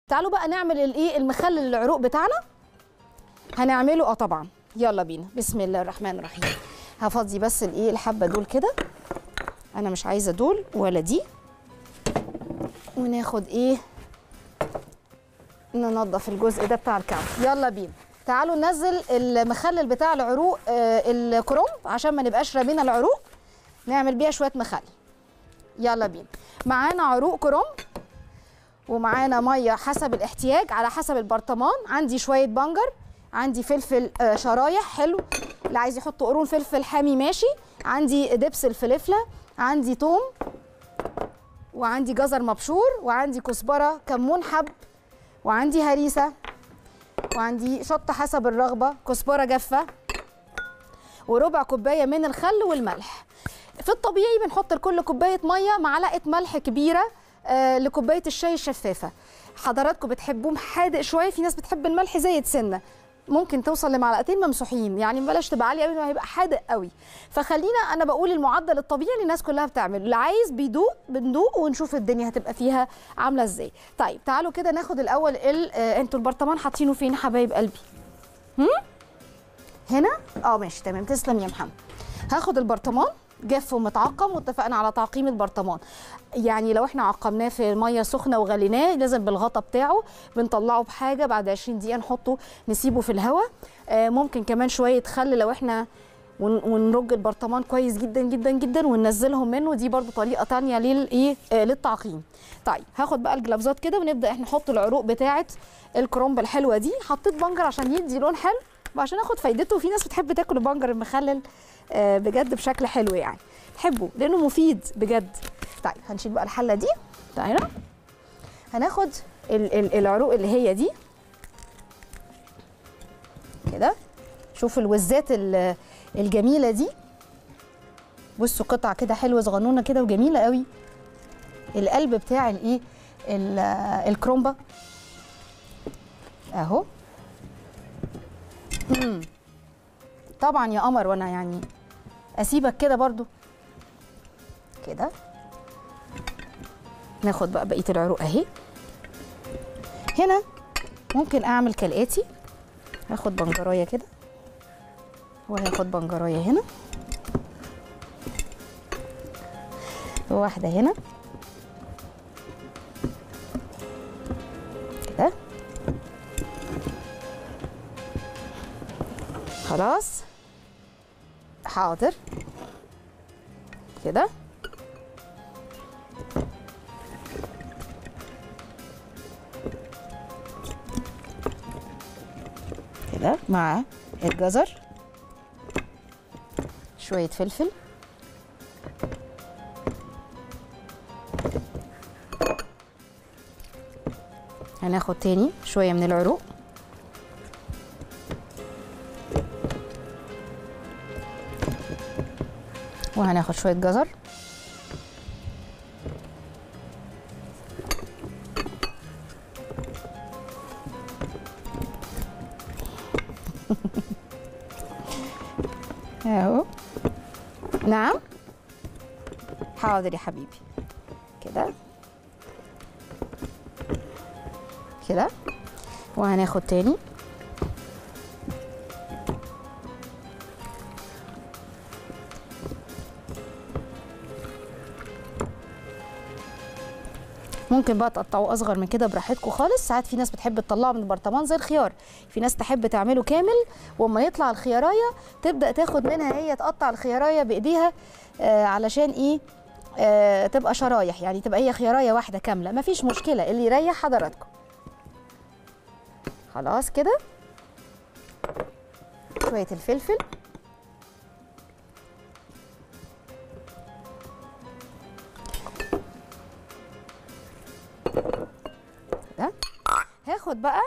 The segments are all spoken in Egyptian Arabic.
تعالوا بقى نعمل الايه المخلل العروق بتاعنا هنعمله اه طبعا يلا بينا بسم الله الرحمن الرحيم هفضي بس الايه الحبه دول كده انا مش عايزه دول ولا دي وناخد ايه ننظف الجزء ده بتاع الكعب يلا بينا تعالوا ننزل المخلل بتاع العروق آه الكروم عشان ما نبقاش رامينا العروق نعمل بيها شويه مخلل يلا بينا معانا عروق كروم ومعانا ميه حسب الاحتياج على حسب البرطمان عندي شويه بنجر عندي فلفل آه شرايح حلو اللي عايز يحط قرون فلفل حامي ماشي عندي دبس الفلفله عندي توم وعندي جزر مبشور وعندي كزبره كمون حب وعندي هريسه وعندي شطه حسب الرغبه كزبره جافه وربع كوبايه من الخل والملح في الطبيعي بنحط لكل كوبايه ميه معلقه ملح كبيره آه لكوبايه الشاي الشفافه حضراتكم بتحبوهم حادق شويه في ناس بتحب الملح زايد سنه ممكن توصل لمعلقتين ممسوحين يعني بلاش تبقى عاليه قوي هيبقى حادق قوي فخلينا انا بقول المعدل الطبيعي اللي الناس كلها بتعمله اللي عايز بيدوق بندوق ونشوف الدنيا هتبقى فيها عامله ازاي طيب تعالوا كده ناخد الاول ال... آه انتوا البرطمان حاطينه فين حبايب قلبي هم؟ هنا اه ماشي تمام تسلم يا محمد هاخد البرطمان جاف ومتعقم واتفقنا على تعقيم البرطمان يعني لو احنا عقمناه في ميه سخنه وغليناه لازم بالغطا بتاعه بنطلعه بحاجه بعد 20 دقيقه نحطه نسيبه في الهواء آه ممكن كمان شويه خل لو احنا ونرج البرطمان كويس جدا جدا جدا وننزلهم منه دي برضو طريقه تانية للايه آه للتعقيم طيب هاخد بقى الجلافزات كده ونبدا احنا نحط العروق بتاعه الكرومب الحلوه دي حطيت بنجر عشان يدي لون حلو وعشان اخد فايدته في ناس بتحب تاكل البنجر المخلل آه بجد بشكل حلو يعني تحبه لانه مفيد بجد طيب هنشيل بقى الحله دي تعالى هناخد ال ال العروق اللي هي دي كده شوف الوزات الجميله دي بصوا قطع كده حلوه صغنونه كده وجميله قوي القلب بتاع الايه الكرومبا اهو مم. طبعا يا قمر وانا يعني اسيبك كده برضو كده ناخد بقى بقيه العروق اهي هنا ممكن اعمل كالاتي هاخد بنجرايه كده وهاخد بنجرايه هنا واحده هنا كده خلاص حاضر كده كده مع الجزر شوية فلفل هناخد تاني شوية من العروق وهناخد شوية جزر اهو نعم حاضر يا حبيبي كده كده وهناخد تاني ممكن بقى تقطعوه اصغر من كده براحتكم خالص ساعات في ناس بتحب تطلعه من البرطمان زي الخيار في ناس تحب تعمله كامل واما يطلع الخيارايه تبدا تاخد منها هي تقطع الخيارايه بايديها آه علشان ايه آه تبقى شرايح يعني تبقى هي خيارايه واحده كامله مفيش مشكله اللي يريح حضراتكم خلاص كده شويه الفلفل ده هاخد بقى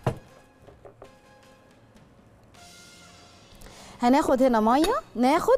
هناخد هنا ميه ناخد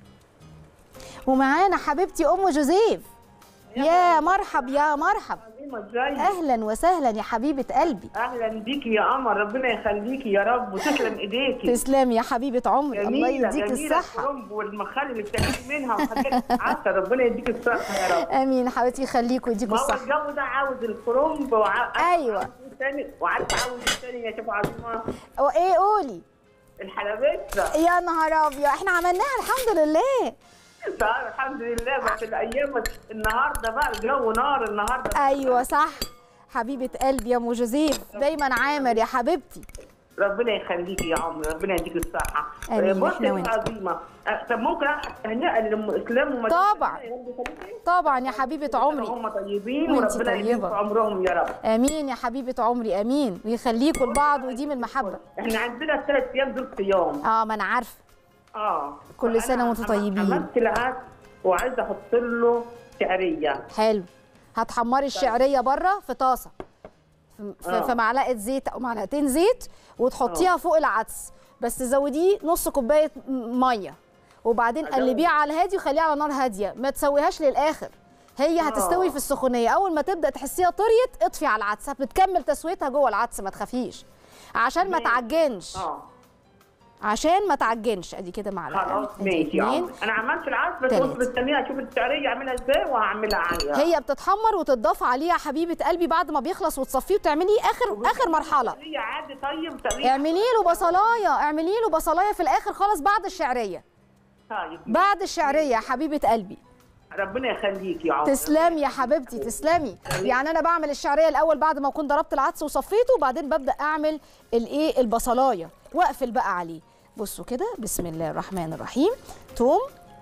ومعانا حبيبتي ام جوزيف يا مرحب يا مرحب عظيمه ازاي اهلا وسهلا يا حبيبه قلبي اهلا بيكي يا قمر ربنا يخليكي يا رب وتسلم ايديكي تسلمي يا حبيبه عمري الله جميله يديك جميله الصحه الكرنب والمخلل اللي بتعملي منها وحاجات عسل ربنا يديك الصحه يا رب امين حبيبتي يخليكوا ويديكوا ما هو الصحه الجو ده عاوز الكرنب وع... أيوة. تاني وعارفه عاوز إيه تاني يا شيخ عظيمه وايه قولي الحلبسه يا نهار ابيض احنا عملناها الحمد لله طيب الحمد لله بس الايام النهارده بقى الجو نار النهارده ايوه صح حبيبه قلبي يا ام جوزيف دايما عامر يا حبيبتي ربنا يخليكي يا عمري ربنا يديك الصحه آمين، بصي إحنا يا وأنت. عظيمه أه، طب ممكن احد تهنئه لاسلام ومدام طبعا. يا رب يخليكي. طبعا يا حبيبه عمري هم طيبين وأنتي وربنا يديم طيبة. في عمرهم يا رب امين يا حبيبه عمري امين ويخليكوا لبعض ويديم المحبه احنا عندنا الثلاث ايام دول صيام اه ما انا عارفه اه كل سنة فأنا وأنتم عم- طيبين. عملت العدس وعايزه احط له شعريه حلو هتحمري الشعريه بره في طاسه في, في, آه. في معلقه زيت او معلقتين زيت وتحطيها فوق العدس بس تزوديه نص كوبايه م- ميه وبعدين أزود. قلبيه على الهادي وخليها على نار هاديه ما تسويهاش للاخر هي هتستوي آه. في السخونيه اول ما تبدا تحسيها طريت اطفي على العدس بتكمل تسويتها جوه العدس ما تخافيش عشان ما ماشي. تعجنش اه عشان ما تعجنش ادي كده معلقه خلاص أدي ماشي يا اتنين. عمري انا عملت العدس بس تلاتة. كنت مستنيه اشوف الشعريه اعملها ازاي وهعملها عليها هي بتتحمر وتتضاف عليها حبيبه قلبي بعد ما بيخلص وتصفيه وتعملي اخر اخر مرحله هي عادي طيب طريقه اعملي له بصلايه اعملي له بصلايه في الاخر خالص بعد الشعريه طيب بعد الشعريه يا حبيبه قلبي ربنا يخليك يا عمري تسلمي يا حبيبتي تسلمي يعني انا بعمل الشعريه الاول بعد ما اكون ضربت العدس وصفيته وبعدين ببدا اعمل الايه البصلايه واقفل بقى عليه بصوا كده بسم الله الرحمن الرحيم توم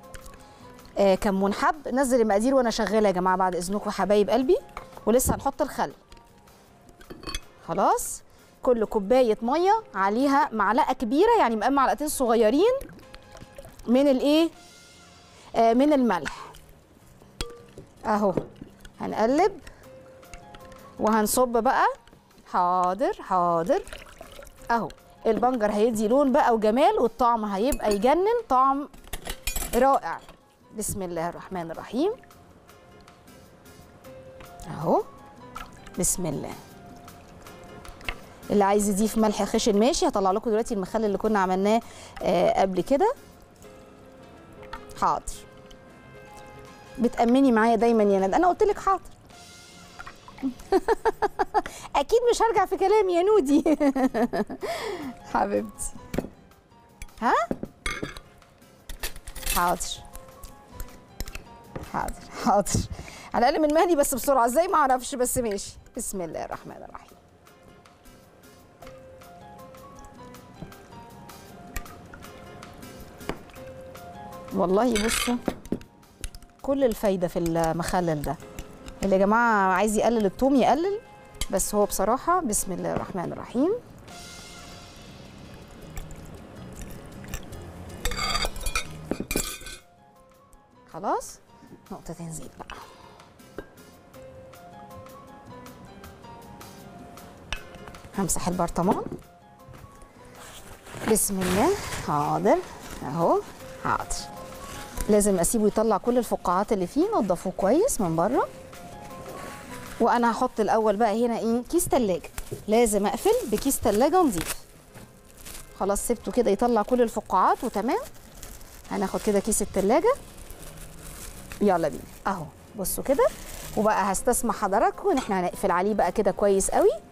آه كمون حب نزل المقادير وانا شغاله يا جماعه بعد اذنكم حبايب قلبي ولسه هنحط الخل خلاص كل كوبايه ميه عليها معلقه كبيره يعني مقام معلقتين صغيرين من الايه آه من الملح اهو هنقلب وهنصب بقى حاضر حاضر اهو البنجر هيدي لون بقى وجمال والطعم هيبقى يجنن طعم رائع بسم الله الرحمن الرحيم اهو بسم الله اللي عايز يضيف ملح خشن ماشي هطلع لكم دلوقتي المخلل اللي كنا عملناه آه قبل كده حاضر بتأمني معايا دايما يا ند انا قلت لك حاضر اكيد مش هرجع في كلامي يا نودي حبيبتي ها حاضر حاضر حاضر على الاقل من مهدي بس بسرعه ازاي ما اعرفش بس ماشي بسم الله الرحمن الرحيم والله بصوا كل الفايده في المخلل ده اللي يا جماعه عايز يقلل التوم يقلل بس هو بصراحه بسم الله الرحمن الرحيم خلاص نقطتين زيت بقى همسح البرطمان بسم الله حاضر اهو حاضر لازم اسيبه يطلع كل الفقاعات اللي فيه نضفوه كويس من بره وانا هحط الاول بقى هنا ايه كيس تلاجة لازم اقفل بكيس تلاجة نظيف خلاص سبته كده يطلع كل الفقاعات وتمام هناخد كده كيس التلاجة يلا بينا اهو بصوا كده وبقى هستسمح حضراتكم ان احنا هنقفل عليه بقى كده كويس قوي